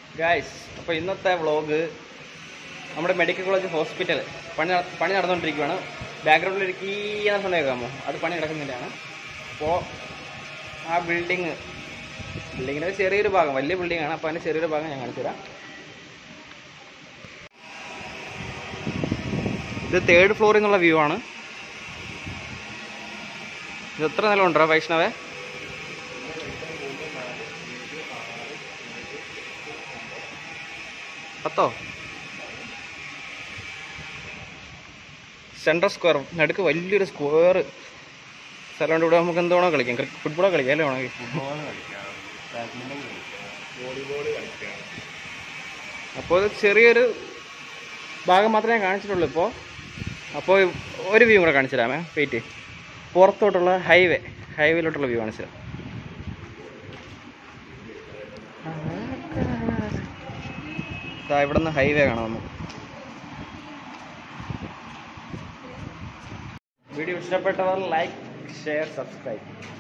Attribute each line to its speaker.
Speaker 1: guys അപ്പോൾ ഇന്നത്തെ vlog നമ്മുടെ മെഡിക്കൽ കോളേജ് ഹോസ്പിറ്റൽ പണി നട- പണി നടന്നുകൊണ്ടിരിക്കുകയാണ് ബാക്ക്ഗ്രൗണ്ടിൽ ഒരു കീ എന്ന സമയം കേൾക്കാമോ അത് പണി നടക്കുന്നില്ലാണ് അപ്പോൾ ആ ബിൽഡിങ് ബിൽഡിങ്ങിൻ്റെ ചെറിയൊരു ഭാഗം വലിയ ബിൽഡിംഗ് ആണ് അപ്പോൾ അതിൻ്റെ ചെറിയൊരു ഭാഗം ഞാൻ കാണിച്ചു തരാം ഇത് തേർഡ് ഫ്ലോറിൽ നിന്നുള്ള വ്യൂ ആണ് ഇത് എത്ര നില ഉണ്ടോ വൈഷ്ണവേ പത്തോ സെൻട്രൽ സ്ക്വയർ നടുക്ക് വലിയൊരു സ്ക്വയർ സ്ഥലമുണ്ട് ഇവിടെ നമുക്ക് എന്തോണോ കളിക്കാം ക്രിക്കറ്റ് ഫുട്ബോളോ കളിക്കാം അല്ലേ വേണമെങ്കിൽ
Speaker 2: ഫുട്ബോൾ കളിക്കാം ബാഡ്മിൻ്റൺ കളിക്കാം വോളിബോൾ കളിക്കാം
Speaker 1: അപ്പോൾ ഇത് ചെറിയൊരു ഭാഗം മാത്രമേ ഞാൻ കാണിച്ചിട്ടുള്ളൂ ഇപ്പോൾ അപ്പോൾ ഒരു വ്യൂ കൂടെ കാണിച്ചു തരാമേ വെയിറ്റ് പുറത്തോട്ടുള്ള ഹൈവേ ഹൈവേയിലോട്ടുള്ള വ്യൂ കാണിച്ചു തരാം ദാ ഇവിടെ നിന്ന് ഹൈവേ കാണാം നമുക്ക് വീഡിയോ ഇഷ്ടപ്പെട്ടവർ ലൈക്ക് ഷെയർ സബ്സ്ക്രൈബ്